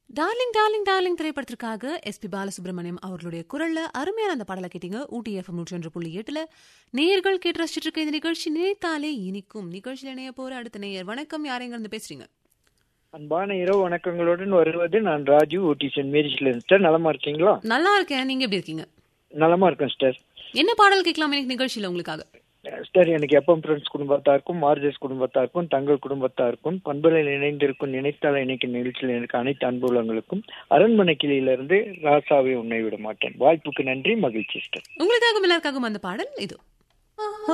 darling darling darling திரைப்படத்திற்காக SP Balasubramaniam அவர்களுடைய குரல்ல அருமையான அந்த பாடலை கேட்டீங்க ஊட்டி எஃப்எம் நூற்றி ஒன்று புள்ளி எட்டுல நேயர்கள் கேட்டு ரசிச்சிட்டு இருக்க இந்த நிகழ்ச்சி நினைத்தாலே இனிக்கும் நிகழ்ச்சியில் இணைய போற அடுத்த நேயர் வணக்கம் யாரைங்க இருந்து பேசுறீங்க அன்பான இரவு வணக்கங்களுடன் வருவது நான் ராஜு ஊட்டி சென்ட் மேரிஸ்ல சிஸ்டர் நலமா இருக்கீங்களா நல்லா இருக்கேன் நீங்க எப்படி இருக்கீங்க நலமா இருக்கேன் சிஸ்டர் என்ன பாடல் கேட்கலாம் எனக்கு நிகழ்ச்சியில உங்களுக்காக சிஸ்டர் எனக்கு எப்பம் ஃப்ரெண்ட்ஸ் குடும்பத்தாருக்கும் மார்ஜஸ் குடும்பத்தாருக்கும் தங்கள் குடும்பத்தாருக்கும் பண்பலையில் இணைந்திருக்கும் நினைத்தால் இணைக்கும் நிகழ்ச்சியில் எனக்கு அனைத்து அன்புள்ளங்களுக்கும் அரண்மனை கிளியிலிருந்து ராசாவை உன்னை விட மாட்டேன் வாய்ப்புக்கு நன்றி மகிழ்ச்சி சிஸ்டர் உங்களுக்காகவும் எல்லாருக்காகவும் அந்த பாடல் இது